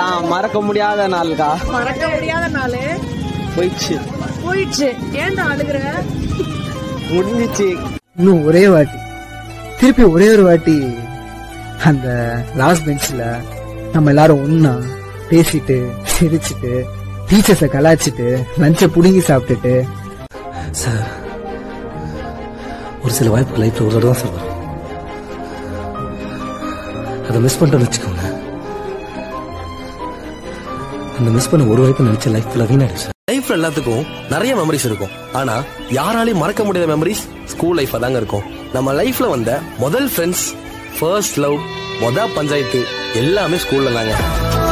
அதான் மறக்க முடியாத நாள்கா மறக்க முடியாத நாள் போயிடுச்சு போயிடுச்சு ஏன்டா அழுகுற முடிஞ்சிச்சு இன்னும் ஒரே வாட்டி திருப்பி ஒரே ஒரு வாட்டி அந்த லாஸ்ட் பெஞ்ச்ல நம்ம எல்லாரும் ஒண்ணா பேசிட்டு சிரிச்சிட்டு டீச்சர்ஸ கலாய்ச்சிட்டு லஞ்ச புடுங்கி சாப்பிட்டுட்டு சார் ஒரு சில வாய்ப்பு லைஃப்ல ஒரு தடவை தான் சார் வரும் அதை மிஸ் பண்ணிட்டோம்னு வச்சுக்கோங்க அந்த மிஸ் பண்ண ஒரு வாய்ப்பு நினைச்ச லைஃப் ஃபுல்லாக வீணாயிடும் சார் லைஃப்ல எல்லாத்துக்கும் நிறைய மெமரிஸ் இருக்கும் ஆனா யாராலையும் மறக்க முடியாத மெமரிஸ் ஸ்கூல் லைஃப்ல தாங்க இருக்கும் நம்ம லைஃப்ல வந்த முதல் ஃப்ரெண்ட்ஸ் ஃபர்ஸ்ட் லவ் மொத பஞ்சாயத்து எல்லாமே ஸ்கூல்ல தாங்க